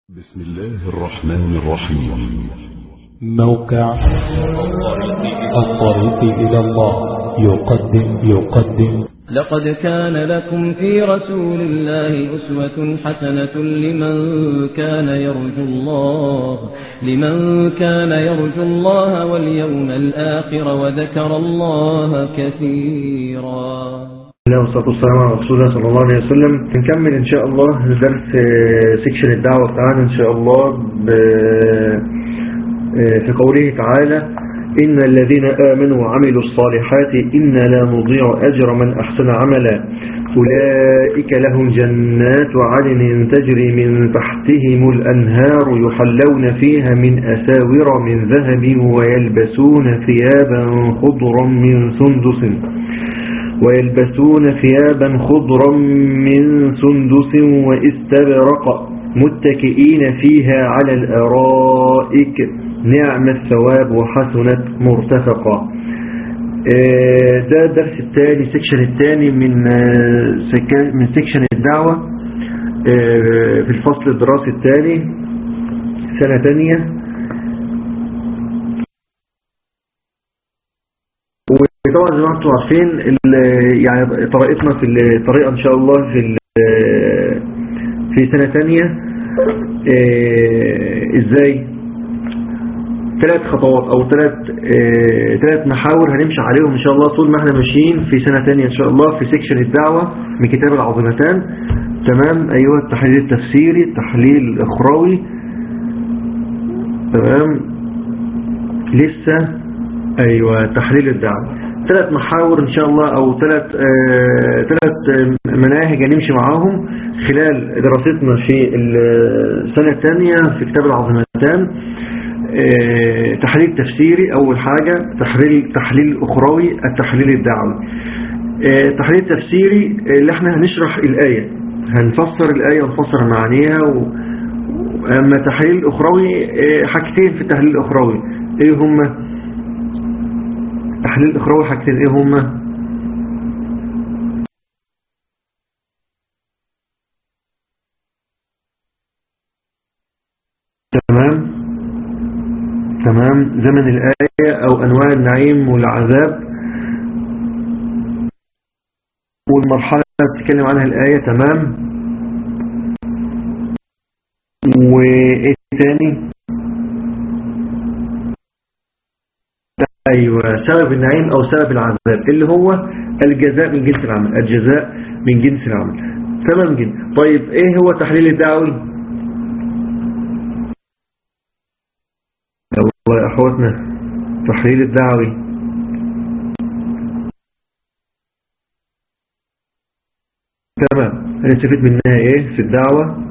بسم الله الرحمن الرحيم موقع الطريق إلى الله يقدم يقدم لقد كان لكم في رسول الله أسوة حسنة لمن كان يرجو الله لمن كان يرجو الله واليوم الآخر وذكر الله كثيرا الله والصلاة والسلام على رسول الله صلى الله عليه وسلم نكمل إن شاء الله درس آه، سيكشن الدعوة بتاعنا إن شاء الله ب... آه، في قوله تعالى إن الذين آمنوا وعملوا الصالحات إنا لا نضيع أجر من أحسن عملا أولئك لهم جنات عدن تجري من تحتهم الأنهار يحلون فيها من أساور من ذهب ويلبسون ثيابا خضرا من سندس ويلبسون ثيابا خضرا من سندس واستبرق متكئين فيها على الأرائك نعم الثواب وحسنت مرتفقا آه، ده الدرس الثاني سيكشن الثاني من آه، سكا- من سيكشن الدعوة آه، في الفصل الدراسي الثاني سنة ثانية وطبعا زي ما انتم عارفين ال- يعني طريقتنا في الطريقة ان شاء الله في ال- في سنة تانية آه، ازاي ثلاث خطوات او ثلاث ثلاث محاور هنمشي عليهم ان شاء الله طول ما احنا ماشيين في سنة تانية ان شاء الله في سيكشن الدعوة من كتاب العظيمتان تمام ايوه التحليل التفسيري التحليل الاخروي تمام لسه ايوه تحليل الدعوة ثلاث محاور ان شاء الله او ثلاث ثلاث مناهج هنمشي معاهم خلال دراستنا في السنة الثانية في كتاب العظيمتان آه، تحليل تفسيري اول حاجة تحليل تحليل اخروي التحليل الدعوي آه، تحليل تفسيري اللي احنا هنشرح الآية هنفسر الآية ونفسر معانيها و... اما تحليل اخروي آه، حاجتين في التحليل الاخروي ايه هما تحليل اخروي حاجتين ايه هما تمام تمام زمن الآية أو أنواع النعيم والعذاب والمرحلة اللي بتتكلم عنها الآية تمام وإيه تاني أيوة سبب النعيم أو سبب العذاب اللي هو الجزاء من جنس العمل الجزاء من جنس العمل تمام جدا طيب إيه هو تحليل الدعوي الله يا أخواتنا تحليل الدعوي تمام هنستفيد منها ايه في الدعوة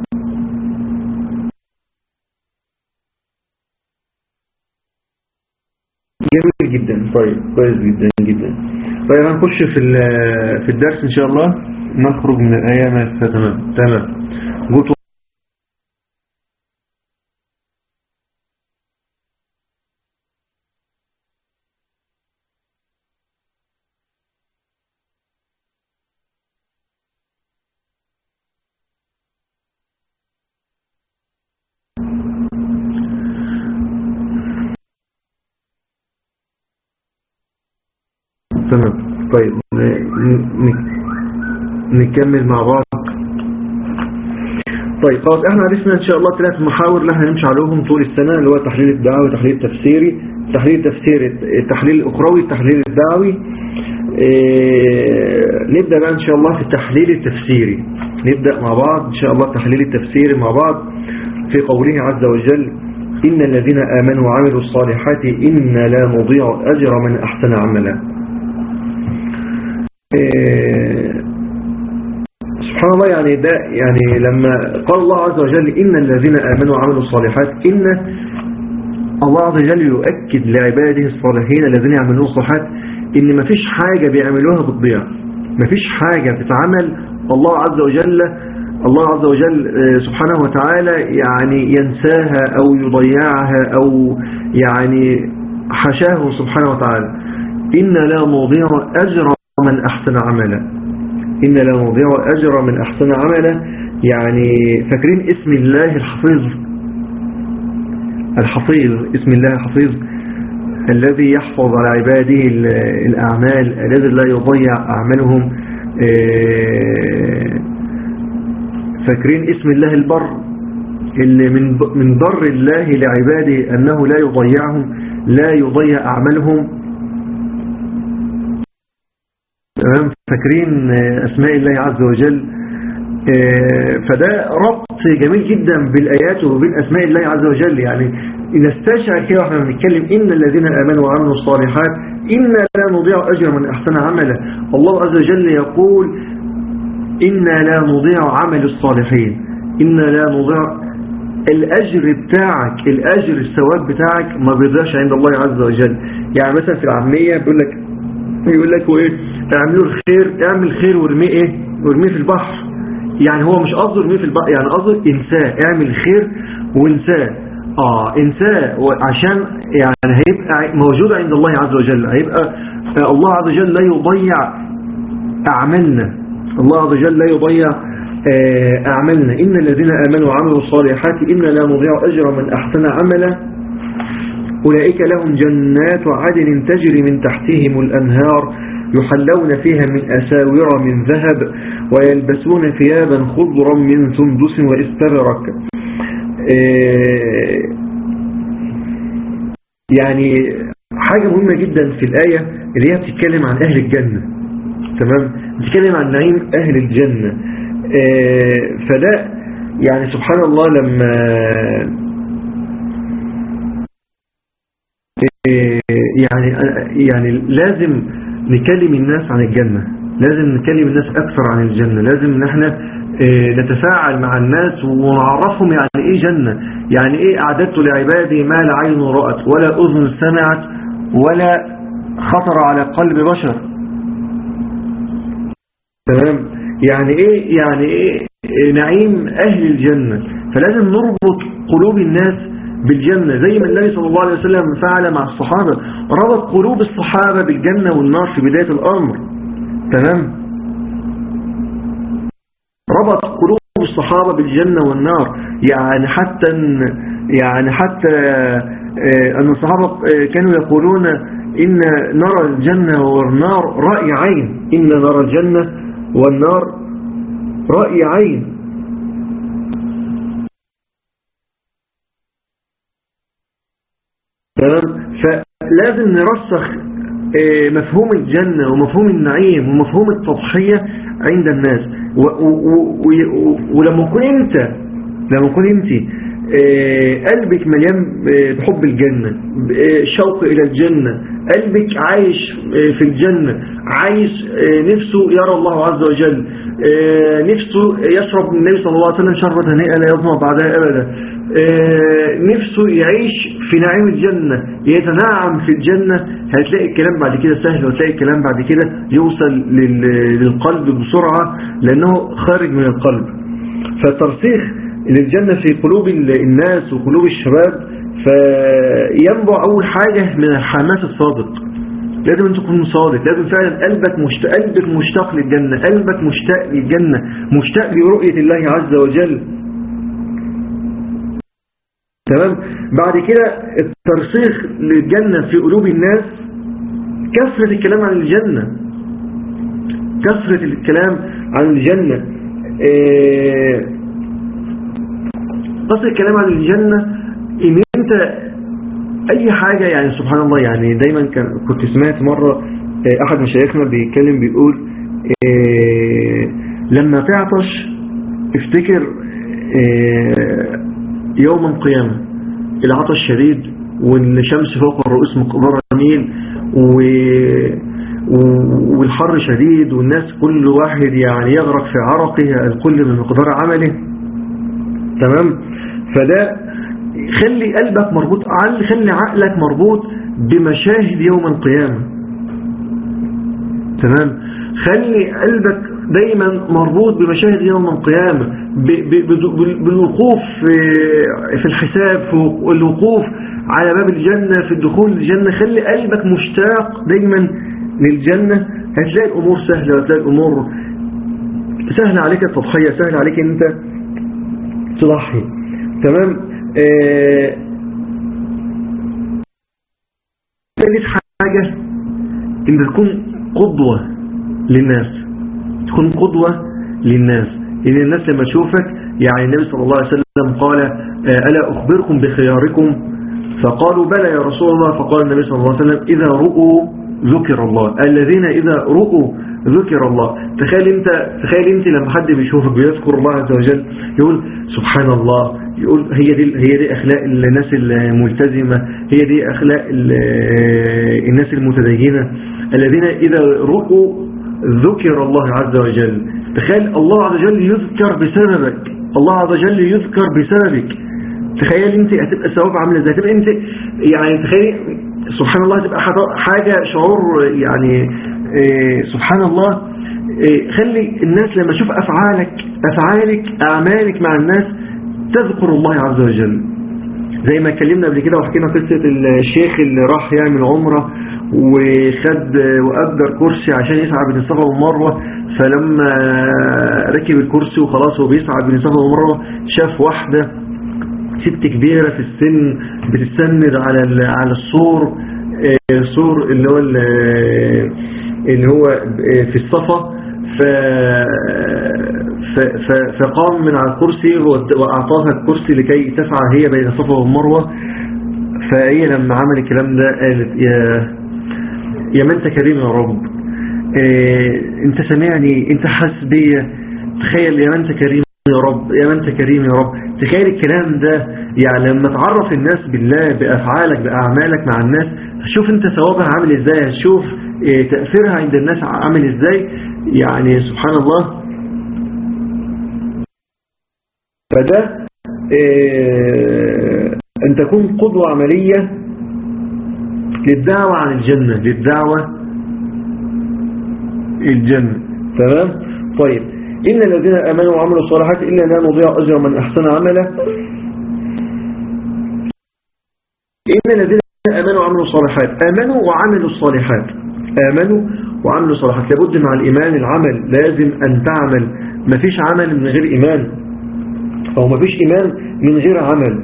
جميل جدا طيب كويس جدا جدا طيب هنخش في ال- في الدرس ان شاء الله نخرج من الآية ما تمام تمام قلت تمام طيب ن- ن- نكمل مع بعض طيب خلاص احنا عرفنا ان شاء الله ثلاث محاور اللي احنا هنمشي عليهم طول السنة اللي هو تحليل الدعوي التحليل التفسيري التحليل التفسيري التحليل الاخروي التحليل الدعوي اه نبدأ بقى ان شاء الله في التحليل التفسيري نبدأ مع بعض ان شاء الله التحليل التفسيري مع بعض في قوله عز وجل إن الذين آمنوا وعملوا الصالحات إنا لا نضيع أجر من أحسن عملا إيه، سبحان الله يعني ده يعني لما قال الله عز وجل إن الذين آمنوا وعملوا الصالحات إن الله عز وجل يؤكد لعباده الصالحين الذين يعملون الصالحات إن مفيش حاجة بيعملوها بتضيع مفيش حاجة بتتعمل الله عز وجل الله عز وجل آه، سبحانه وتعالى يعني ينساها أو يضيعها أو يعني حشاه سبحانه وتعالى إن لا نضيع أجر من أحسن عملا إن لا نضيع أجر من أحسن عملا يعني فاكرين اسم الله الحفيظ الحفيظ اسم الله الحفيظ الذي يحفظ على عباده الأعمال الذي لا يضيع أعمالهم آه، فاكرين اسم الله البر اللي من من بر الله لعباده أنه لا يضيعهم لا يضيع أعمالهم تمام فاكرين أسماء الله عز وجل آه، فده ربط جميل جدا بالآيات وبين أسماء الله عز وجل يعني نستشعر كده واحنا بنتكلم إن الذين آمنوا وعملوا الصالحات إنا لا نضيع أجر من أحسن عملا الله عز وجل يقول إنا لا نضيع عمل الصالحين إنا لا نضيع الأجر بتاعك الأجر الثواب بتاعك ما بيضيعش عند الله عز وجل يعني مثلا في العامية بيقول لك يقول لك وايه اعملوا الخير اعمل خير وارميه ايه وارميه في البحر يعني هو مش قصده ارميه في البحر يعني قصده انساه اعمل خير وانساه اه انساه عشان يعني هيبقى موجود عند الله عز وجل هيبقى الله عز وجل لا يضيع اعمالنا الله عز وجل لا يضيع آه، أعمالنا إن الذين آمنوا وعملوا الصالحات إنا لا نضيع أجر من أحسن عملا أولئك لهم جنات عدن تجري من تحتهم الأنهار يحلون فيها من أساور من ذهب ويلبسون ثيابا خضرا من سندس واستبرك آه، يعني حاجة مهمة جدا في الآية اللي هي بتتكلم عن أهل الجنة تمام بتتكلم عن نعيم أهل الجنة آه، فده يعني سبحان الله لما آه، يعني يعني لازم نكلم الناس عن الجنة لازم نكلم الناس أكثر عن الجنة لازم ان احنا آه، نتفاعل مع الناس ونعرفهم يعني ايه جنة يعني ايه اعددت لعبادي ما لا عين رأت ولا اذن سمعت ولا خطر على قلب بشر تمام يعني ايه يعني ايه نعيم اهل الجنة فلازم نربط قلوب الناس بالجنة زي ما النبي صلى الله عليه وسلم فعل مع الصحابة ربط قلوب الصحابة بالجنة والنار في بداية الأمر تمام ربط قلوب الصحابة بالجنة والنار يعني حتى يعني حتى آه، أن الصحابة آه، كانوا يقولون إن نرى الجنة والنار رأي عين إن نرى الجنة والنار رأي عين تمام فلازم نرسخ آه، مفهوم الجنة ومفهوم النعيم ومفهوم التضحية عند الناس ولما يكون انت لما يكون انت آه، قلبك مليان بحب الجنة شوق إلى الجنة قلبك عايش آه، في الجنة عايش آه، نفسه يرى الله عز وجل نفسه يشرب من النبي صلى الله عليه وسلم شربة هنيئة لا يظمع بعدها أبدا نفسه يعيش في نعيم الجنة يتنعم في الجنة هتلاقي الكلام بعد كده سهل وتلاقي الكلام بعد كده يوصل للقلب بسرعة لأنه خارج من القلب فترسيخ للجنة في قلوب الناس وقلوب الشباب فينبع أول حاجة من الحماس الصادق لازم أن تكون صادق لازم فعلا قلبك مشتاق, قلبك مشتاق للجنة قلبك مشتاق للجنة مشتاق لرؤية الله عز وجل تمام بعد كده الترسيخ للجنة في قلوب الناس كثرة الكلام عن الجنة كثرة الكلام عن الجنة إيه بس الكلام عن الجنة ان انت اي حاجة يعني سبحان الله يعني دايما كنت سمعت مرة آه، احد مشايخنا بيتكلم بيقول آه، لما تعطش افتكر آه، يوم القيامة العطش شديد والشمس فوق الرؤوس مقدار النيل والحر شديد والناس كل واحد يعني يغرق في عرقه الكل من مقدار عمله تمام فده خلي قلبك مربوط خلي عقلك مربوط بمشاهد يوم القيامة تمام خلي قلبك دايما مربوط بمشاهد يوم القيامة بالوقوف في الحساب في الوقوف على باب الجنة في الدخول للجنة خلي قلبك مشتاق دايما للجنة هتلاقي الأمور سهلة هتلاقي الأمور سهلة عليك التضحية سهلة عليك انت تضحي تمام آه، ثالث حاجة ان تكون قدوة للناس تكون قدوة للناس ان الناس لما تشوفك يعني النبي صلى الله عليه وسلم قال آه، ألا أخبركم بخياركم فقالوا بلى يا رسول الله فقال النبي صلى الله عليه وسلم إذا رؤوا ذكر الله الذين إذا رؤوا ذكر الله تخيل انت تخيل انت لما حد بيشوفك بيذكر الله عز وجل يقول سبحان الله يقول هي دي هي دي اخلاق الناس الملتزمه هي دي اخلاق ال- الناس المتدينه الذين اذا رؤوا ذكر الله عز وجل تخيل الله عز وجل يذكر بسببك الله عز وجل يذكر بسببك تخيل انت هتبقى ثواب عامله ازاي هتبقى انت يعني تخيل سبحان الله هتبقى حاجة- حاجه شعور يعني إيه، سبحان الله إيه، خلي الناس لما تشوف افعالك افعالك اعمالك مع الناس تذكر الله عز وجل زي ما اتكلمنا قبل كده وحكينا قصة الشيخ اللي راح يعمل عمرة وخد وأجر كرسي عشان يسعى بين الصفا والمروة فلما ركب الكرسي وخلاص هو بيسعى بين الصفا والمروة شاف واحدة ست كبيرة في السن بتتسند على ال- على السور آه، سور اللي هو ال- اللي هو في الصفا ف... ف... ف... فقام من على الكرسي و- وأعطاها الكرسي لكي تسعى هي بين الصفا والمروة فهي لما عمل الكلام ده قالت يا يا من انت كريم يا رب إيه انت سامعني انت حاسس بيا تخيل يا من انت كريم يا رب يا من انت كريم يا رب تخيل الكلام ده يعني لما تعرف الناس بالله بأفعالك بأعمالك مع الناس شوف انت ثوابها عامل ازاي هتشوف إيه تأثيرها عند الناس عامل ازاي يعني سبحان الله فده إيه ان تكون قدوة عملية للدعوة عن الجنة للدعوة الجنة تمام طيب إن الذين آمنوا وعملوا الصالحات إلا لا نضيع أجر من أحسن عملا إن الذين آمنوا وعملوا الصالحات آمنوا وعملوا الصالحات آمنوا وعملوا الصالحات لابد مع الإيمان العمل لازم أن تعمل مفيش عمل من غير إيمان أو مفيش إيمان من غير عمل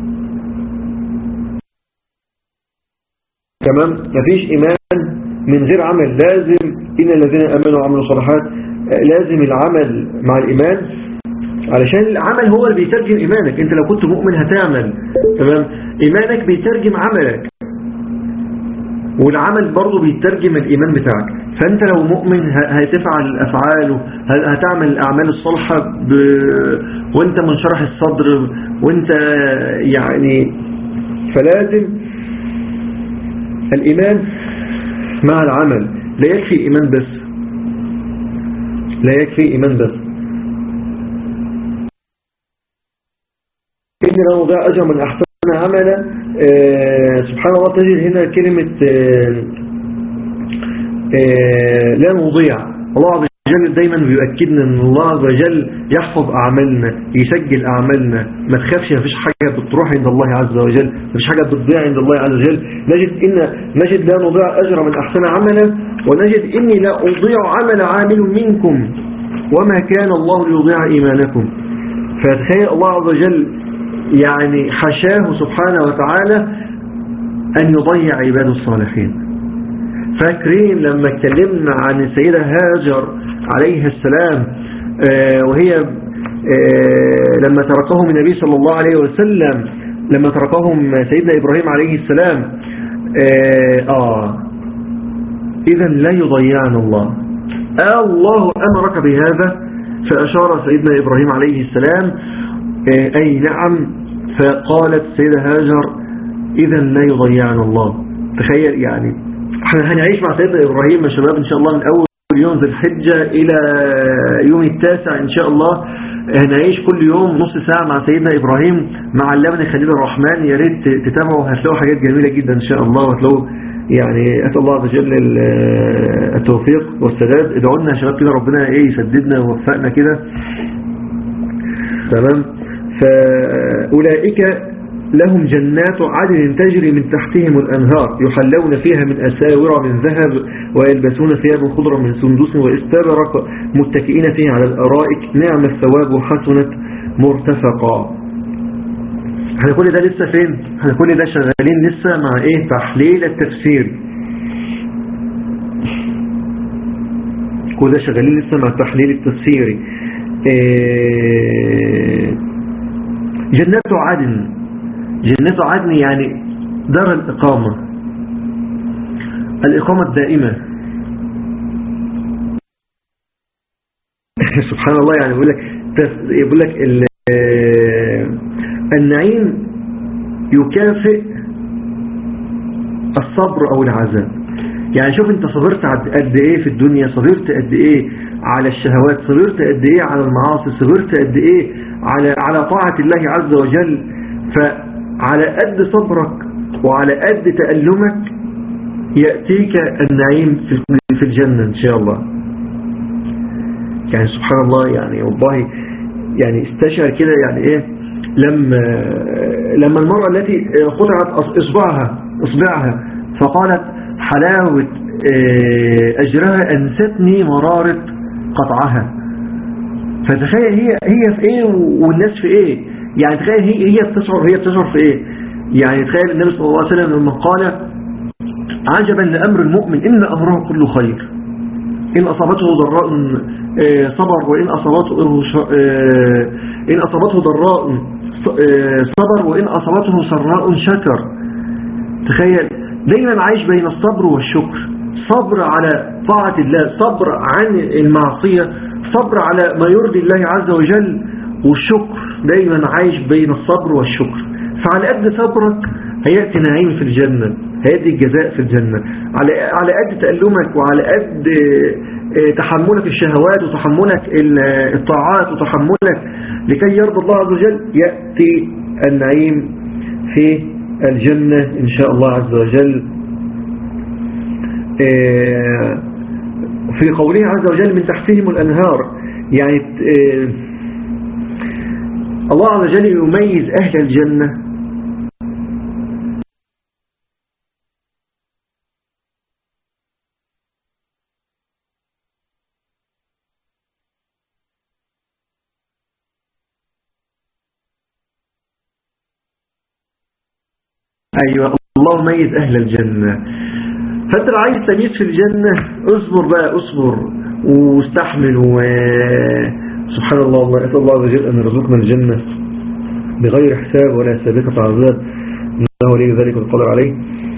تمام مفيش إيمان من غير عمل لازم إن الذين أمنوا وعملوا الصالحات آه، لازم العمل مع الإيمان علشان العمل هو اللي بيترجم إيمانك أنت لو كنت مؤمن هتعمل تمام إيمانك بيترجم عملك والعمل برضه بيترجم الإيمان بتاعك فأنت لو مؤمن ه- هتفعل الأفعال وه- هتعمل الأعمال الصالحة ب... وانت منشرح الصدر وانت يعني فلازم الإيمان مع العمل لا يكفي إيمان بس لا يكفي إيمان بس إن لا نضيع أجر من أحسن عملا آه سبحان الله تجد هنا كلمة آه آه لا نضيع الله عز وجل دايما بيؤكدنا ان الله عز وجل يحفظ أعمالنا يسجل أعمالنا ما تخافش مفيش حاجة بتروح عند الله عز وجل مفيش حاجة بتضيع عند الله عز وجل نجد إن نجد لا نضيع أجر من أحسن عملا ونجد إني لا أضيع عمل عامل منكم وما كان الله ليضيع إيمانكم فتخيل الله عز وجل يعني حشاه سبحانه وتعالى أن يضيع عباده الصالحين فاكرين لما اتكلمنا عن السيدة هاجر عليه السلام آه وهي آه لما تركهم النبي صلى الله عليه وسلم لما تركهم سيدنا إبراهيم عليه السلام آه, آه إذا لا يضيعنا الله آه الله أمرك بهذا فأشار سيدنا إبراهيم عليه السلام آه أي نعم فقالت سيدة هاجر إذا لا يضيعنا الله تخيل يعني احنا هنعيش مع سيدنا إبراهيم يا شباب إن شاء الله من أول يوم ذي الحجة إلى يوم التاسع إن شاء الله هنعيش كل يوم نص ساعة مع سيدنا إبراهيم مع علمنا خليل الرحمن يا ريت تتابعوا هتلاقوا حاجات جميلة جدا إن شاء الله وهتلاقوا يعني أسأل الله عز وجل التوفيق والسداد ادعوا لنا يا شباب كده ربنا إيه يسددنا ووفقنا كده تمام فأولئك لهم جنات عدن تجري من تحتهم الأنهار يحلون فيها من أساور من ذهب ويلبسون ثيابا خضرا من سندس واستبرق متكئين فيها على الأرائك نعم الثواب وحسنت مرتفقا احنا كل ده لسه فين احنا كل ده شغالين لسه مع ايه تحليل التفسير كل ده شغالين لسه مع التحليل التفسيري إيه جنات عدن جنات عدن يعني دار الإقامة الإقامة الدائمة سبحان الله يعني يقول لك يقول لك النعيم يكافئ الصبر أو العذاب يعني شوف انت صبرت قد ايه في الدنيا صبرت قد ايه على الشهوات صبرت قد ايه على المعاصي صبرت قد ايه على على طاعة الله عز وجل فعلى قد صبرك وعلى قد تألمك يأتيك النعيم في الجنة إن شاء الله يعني سبحان الله يعني والله يعني استشعر كده يعني ايه لما لما المرأة التي خلعت إصبعها إصبعها فقالت حلاوة أجرها أنستني مرارة قطعها فتخيل هي هي في ايه والناس في ايه يعني تخيل هي هي بتشعر هي بتشعر في ايه يعني تخيل النبي صلى الله عليه وسلم لما قال عجبا لأمر المؤمن إن أمره كله خير إن أصابته ضراء صبر وإن أصابته إن أصابته ضراء صبر وإن أصابته سراء شكر تخيل دايما عايش بين الصبر والشكر صبر على طاعة الله صبر عن المعصية صبر على ما يرضي الله عز وجل والشكر دايما عايش بين الصبر والشكر فعلى قد صبرك هيأتي نعيم في الجنة هيأتي الجزاء في الجنة على على قد تألمك وعلى قد تحملك الشهوات وتحملك الطاعات وتحملك لكي يرضى الله عز وجل يأتي النعيم في الجنة إن شاء الله عز وجل في قوله عز وجل من تحتهم الأنهار يعني الله عز وجل يميز أهل الجنة أيوة الله ميز أهل الجنة فأنت لو عايز تميز في الجنة اصبر بقى اصبر واستحمل و سبحان الله الله أسأل الله عز وجل أن يرزقنا الجنة بغير حساب ولا سابقة عذاب إنه ولي ذلك والقدر عليه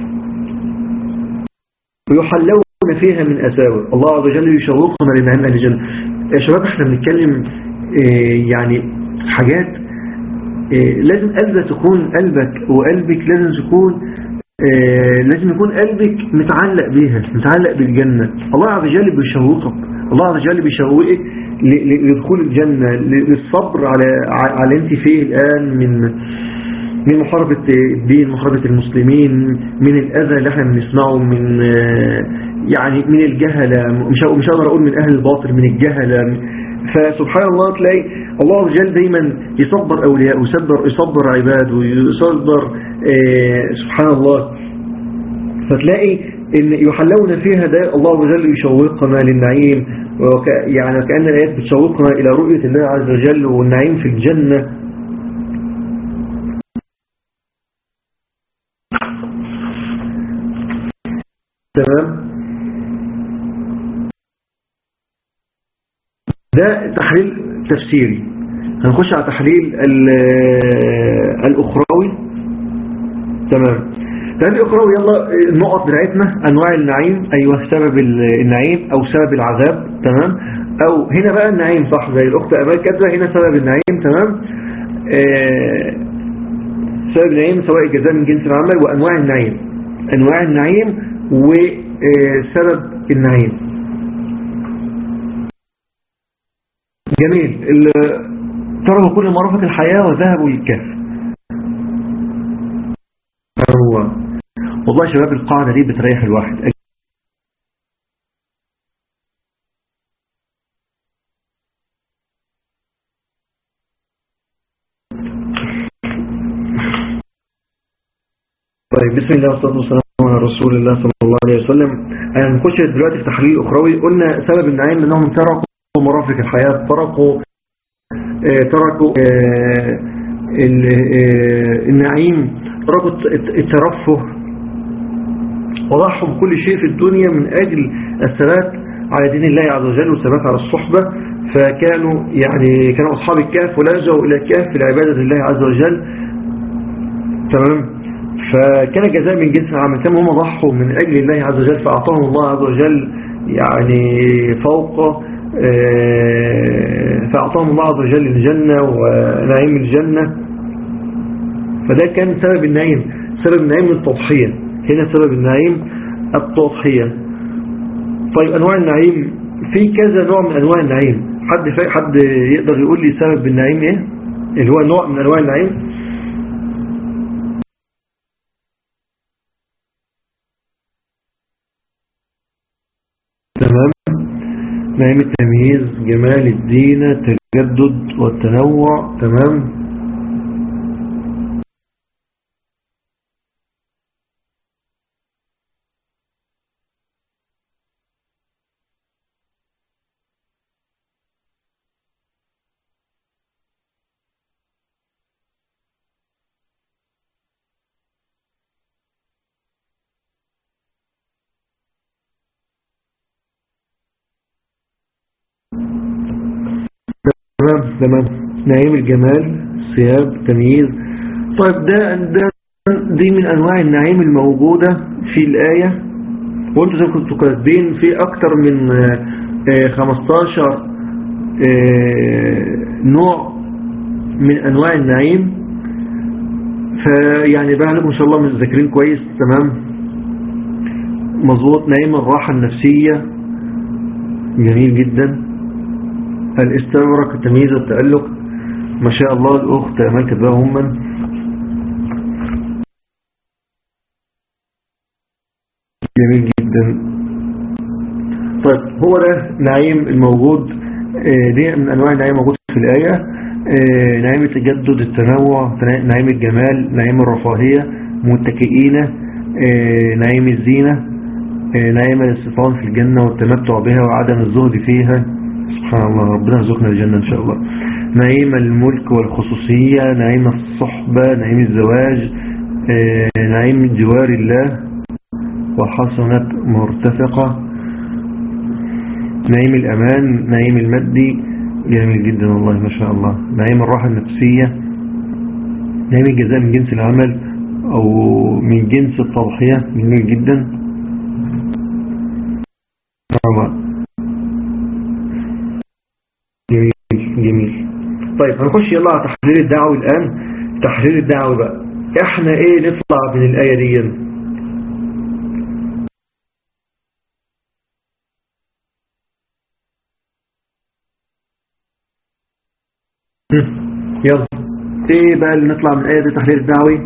ويحلون فيها من أساور الله عز وجل يشوقنا لنعم أهل الجنة يا شباب احنا بنتكلم يعني حاجات لازم قلبك تكون قلبك وقلبك لازم تكون لازم يكون قلبك متعلق بيها متعلق بالجنة الله عز وجل بيشوقك الله عز وجل بيشوقك لدخول الجنة للصبر على على انت فيه الآن من من محاربة الدين محاربة المسلمين من الأذى اللي احنا بنسمعه من يعني من الجهلة مش مش هقدر أقول من أهل الباطل من الجهلة فسبحان الله تلاقي الله عز وجل دايما يصبر أولياء ويصبر يصبر عباد ويصبر آه سبحان الله فتلاقي إن يحلون فيها ده الله عز وجل يشوقنا للنعيم وك يعني كأن الآيات بتشوقنا إلى رؤية الله عز وجل والنعيم في الجنة تمام ده تحليل تفسيري هنخش على تحليل الأخروي تمام تحليل الأخروي يلا النقط بتاعتنا أنواع النعيم أيوة سبب النعيم أو سبب العذاب تمام أو هنا بقى النعيم صح زي الأخت أمال كاتبة هنا سبب النعيم تمام آه سبب النعيم سواء الجزاء من جنس العمل وأنواع النعيم أنواع النعيم وسبب النعيم جميل تركوا كل مرافق الحياة وذهبوا للكهف الله والله شباب القاعدة دي بتريح الواحد طيب بسم الله والصلاة والسلام على رسول الله صلى الله عليه وسلم هنخش دلوقتي في تحليل أخروي قلنا سبب النعيم أنهم تركوا مرافق الحياة تركوا آه، تركوا آه، ال- آه، النعيم تركوا الت- الترفه وضحوا بكل شيء في الدنيا من أجل الثبات على دين الله عز وجل والثبات على الصحبة فكانوا يعني كانوا أصحاب الكهف ولجوا إلى الكهف لعبادة الله عز وجل تمام فكان جزاء من جنس العمل كما هم ضحوا من أجل الله عز وجل فأعطاهم الله عز وجل يعني فوق آه، فأعطاهم الله عز وجل الجنة ونعيم الجنة فده كان سبب النعيم سبب النعيم التضحية هنا سبب النعيم التضحية طيب أنواع النعيم في كذا نوع من أنواع النعيم حد فا... حد يقدر يقول لي سبب النعيم إيه اللي هو نوع من أنواع النعيم تمام نعيم التمييز جمال الزينة التجدد والتنوع تمام تمام تمام نعيم الجمال ثياب تمييز طيب ده ده دي من انواع النعيم الموجودة في الآية وانتوا زي ما كنتوا كاتبين في اكتر من آه، آه، 15 آه، نوع من انواع النعيم فيعني بقى لكم ان شاء الله مذاكرين كويس تمام مظبوط نعيم الراحة النفسية جميل جدا الاستمرك التمييز والتألق ما شاء الله الأخت أمال كتبها هم جميل جدا طيب هو ده نعيم الموجود آه، دي من أنواع النعيم الموجود في الآية آه، نعيم التجدد التنوع نعيم الجمال نعيم الرفاهية متكئين آه، نعيم الزينة آه، نعيم الاستيطان في الجنة والتمتع بها وعدم الزهد فيها سبحان الله ربنا يرزقنا الجنة إن شاء الله نعيم الملك والخصوصية نعيم الصحبة نعيم الزواج آه، نعيم جوار الله وحسنة مرتفقة نعيم الأمان نعيم المادي جميل جدا والله ما شاء الله نعيم الراحة النفسية نعيم الجزاء من جنس العمل أو من جنس التضحية جميل جدا طبعا جميل جميل طيب هنخش يلا على تحرير الدعوي الآن تحرير الدعوي بقى احنا ايه نطلع من الآية دي هم، يلا ايه بقى اللي نطلع من الآية دي تحرير الدعوي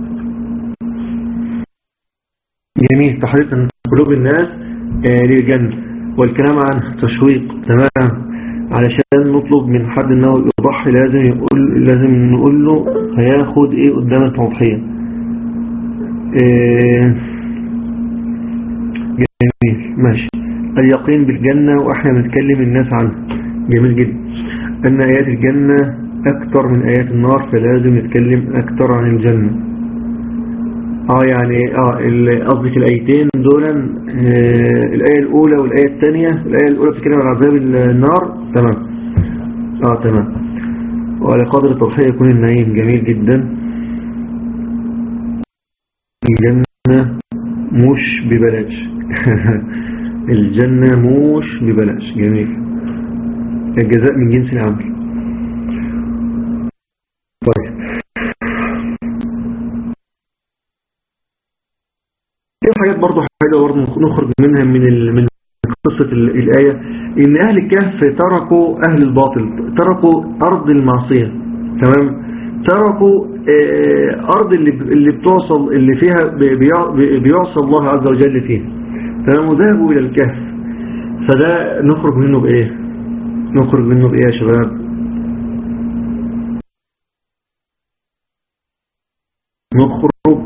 جميل تحرير قلوب الناس آه، للجنة والكلام عن تشويق تمام علشان نطلب من حد انه يضحي لازم يقول لازم نقول له هياخد ايه قدام التضحية إيه جميل ماشي اليقين بالجنة واحنا بنتكلم الناس عنها جميل جدا ان ايات الجنة اكتر من ايات النار فلازم نتكلم اكتر عن الجنة اه يعني اه ال- قصدي في الايتين دول آه الايه الاولى والايه الثانيه الايه الاولى بتتكلم عن عذاب النار تمام اه تمام وعلى قدر التضحيه يكون النعيم جميل جدا الجنه مش ببلاش الجنه مش ببلاش جميل الجزاء من جنس العمل طيب في حاجات برضو حلوة برضو نخرج منها من ال... من قصة ال- الآية إن أهل الكهف تركوا أهل الباطل تركوا أرض المعصية تمام تركوا آه، أرض اللي اللي بتوصل اللي فيها بي- بيع- بيعصى الله عز وجل فيها تمام وذهبوا إلى الكهف فده نخرج منه بإيه نخرج منه بإيه يا شباب نخرج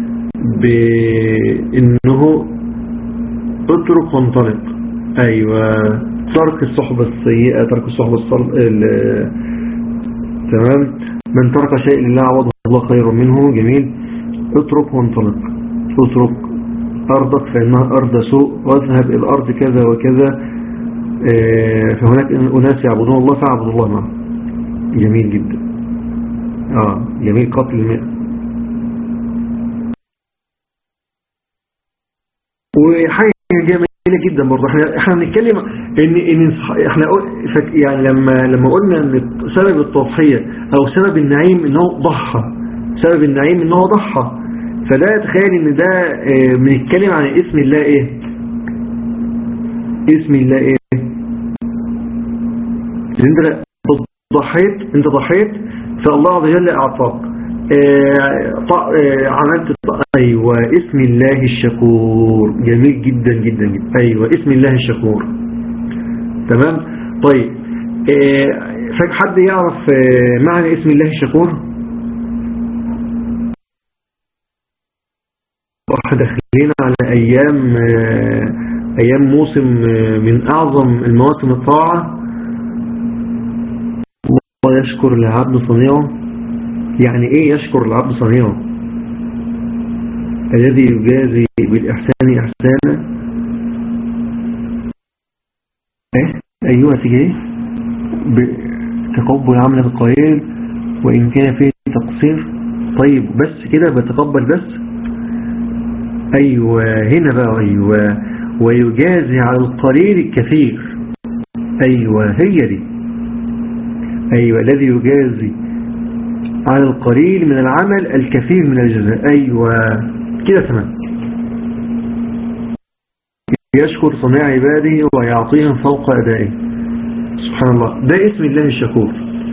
بأنه اترك وانطلق أيوة ترك الصحبة السيئة ترك الصحبة الصل... ال- تمام من ترك شيء لله عوضه الله خير منه جميل اترك وانطلق اترك أرضك فإنها أرض سوء واذهب إلى الأرض كذا وكذا آه، فهناك أناس يعبدون الله فاعبدوا الله معه جميل جدا آه جميل قتل المئة وحاجة جميلة جدا برضه احنا احنا بنتكلم ان ان احنا قل- فك- يعني لما لما قلنا ان سبب التضحية او سبب النعيم ان هو ضحى سبب النعيم ان هو ضحى فده تخيل ان ده اه، بنتكلم عن اسم الله ايه اسم الله ايه انت ضحيت انت ضحيت فالله عز وجل اعطاك اه، ط- اه، عملت ط- ايوه اسم الله الشكور جميل جدا جدا جدا ايوه اسم الله الشكور تمام طيب اه، فحد يعرف اه، معنى اسم الله الشكور واحنا داخلين على ايام اه، ايام موسم اه، من اعظم المواسم الطاعه الله يشكر العبد صنيعه يعني ايه يشكر العبد صنيعه الذي يجازي بالإحسان إحسانا ايه ايوه تيجي ايه بتقبل عمل القليل وإن كان فيه تقصير طيب بس كده بتقبل بس أيوة هنا بقى أيوة ويجازي على القليل الكثير أيوة هي دي أيوة الذي يجازي على القليل من العمل الكثير من الجزاء أيوة كده تمام يشكر صنيع عباده ويعطيهم فوق أدائه سبحان الله ده اسم الله الشكور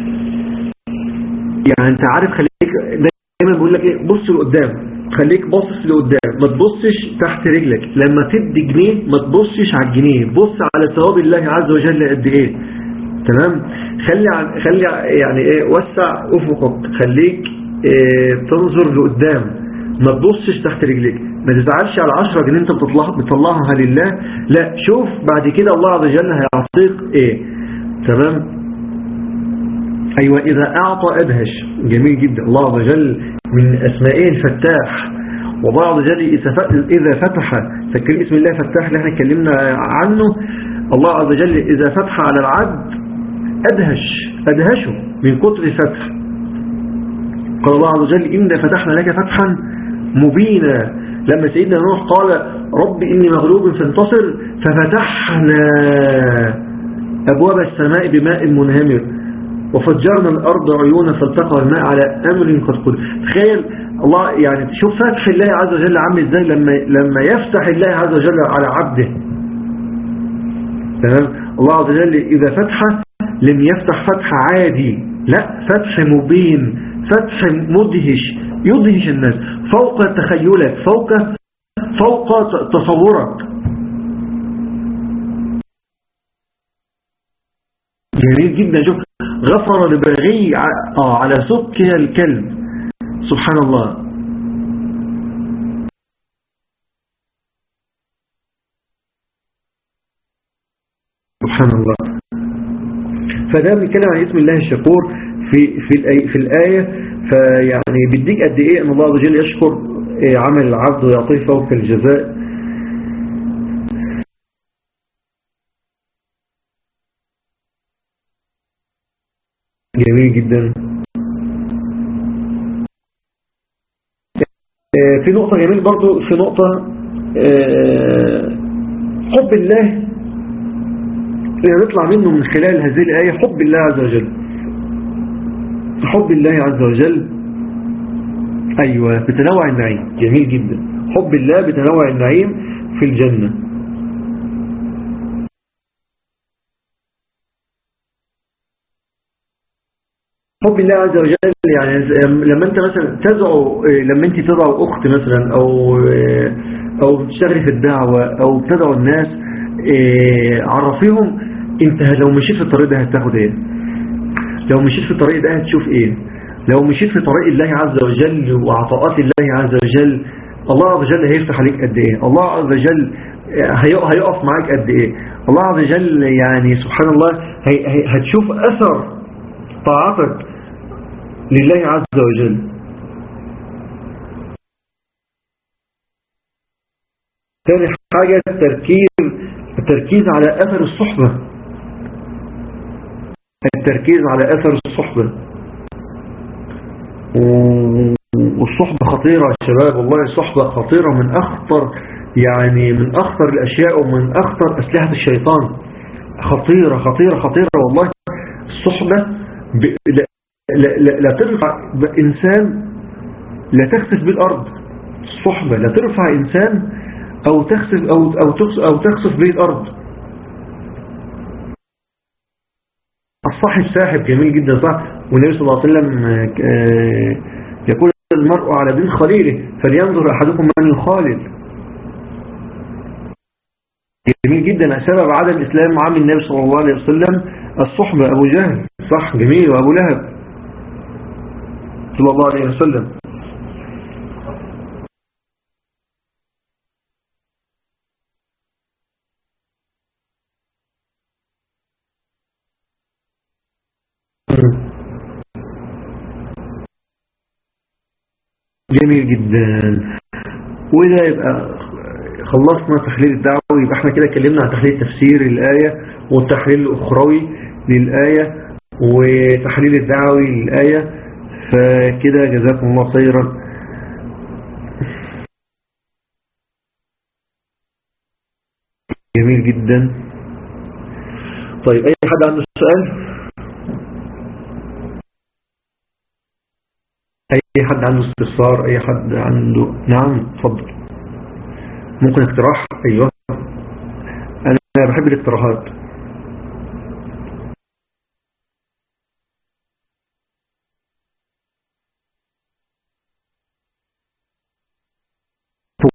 يعني انت عارف خليك دايما بقول لك ايه بص لقدام خليك باصص لقدام ما تبصش تحت رجلك لما تدي جنيه ما تبصش على الجنيه بص على ثواب الله عز وجل قد ايه تمام خلي عن خلي يعني ايه وسع افقك خليك إيه تنظر لقدام ما تبصش تحت رجلك ما تزعلش على 10 جنيه انت بتطلعها بتطلعها لله لا شوف بعد كده الله عز وجل هيعطيك ايه تمام ايوه اذا اعطى ادهش جميل جدا الله عز وجل من اسمائه الفتاح والله عز وجل اذا فتح فاكرين اسم الله فتاح اللي احنا اتكلمنا عنه الله عز وجل اذا فتح على العبد ادهش ادهشه من كتر الفتح قال الله عز وجل إنا فتحنا لك فتحا مبينا لما سيدنا نوح قال رب إني مغلوب فانتصر ففتحنا أبواب السماء بماء منهمر وفجرنا الأرض عيونا فالتقى الماء على أمر قد قل تخيل الله يعني شوف فتح الله عز وجل عامل ازاي لما لما يفتح الله عز وجل على عبده تمام الله عز وجل إذا فتح لم يفتح فتح عادي لا فتح مبين فتح مدهش يدهش الناس فوق تخيلك فوق فوق تصورك جميل جدا شوف غفر لبغي آه على سكها الكلب سبحان الله سبحان الله فده بيتكلم عن اسم الله الشكور في في الآية, في الآية فيعني بيديك قد ايه ان الله عز وجل يشكر عمل العبد ويعطيه فوق الجزاء جميل جدا في نقطة جميل برضو في نقطة حب الله نطلع منه من خلال هذه الآية حب الله عز وجل حب الله عز وجل أيوة بتنوع النعيم جميل جدا حب الله بتنوع النعيم في الجنة حب الله عز وجل يعني لما انت مثلا تدعو لما انت تدعو اخت مثلا او او تشتغلي في الدعوة او بتدعو الناس عرفيهم انت لو مشيت في الطريق ده هتاخد ايه لو مشيت في الطريق ده هتشوف ايه لو مشيت في طريق الله عز وجل وعطاءات الله عز وجل الله عز وجل هيفتح عليك قد ايه الله عز وجل هيقف معاك قد ايه الله عز وجل يعني سبحان الله هي هتشوف اثر طاعتك لله عز وجل ثاني حاجة التركيز التركيز على أثر الصحبة التركيز على أثر الصحبة والصحبة خطيرة يا شباب والله الصحبة خطيرة من أخطر يعني من أخطر الأشياء ومن أخطر أسلحة الشيطان خطيرة خطيرة خطيرة والله الصحبة ب... لا, لا, لا, لا ترفع إنسان لا تخسف بالأرض الصحبة لا ترفع إنسان أو تخسف أو أو تخسف, أو تخسف به الأرض الصاحب ساحب جميل جدا صح والنبي صلى الله عليه وسلم يقول المرء على دين خليله فلينظر أحدكم من يخالل جميل جدا سبب عدم الإسلام عام النبي صلى الله عليه وسلم الصحبة أبو جهل صح جميل وأبو لهب صلى الله عليه وسلم جميل جدا وده يبقى خلصنا تحليل الدعوي يبقى احنا كده اتكلمنا عن تحليل تفسير الآية والتحليل الأخروي للآية وتحليل الدعوي للآية فكده جزاكم الله خيرا جميل جدا طيب أي حد عنده سؤال أي حد عنده استفسار أي حد عنده نعم تفضل ممكن اقتراح أيوه أنا بحب الاقتراحات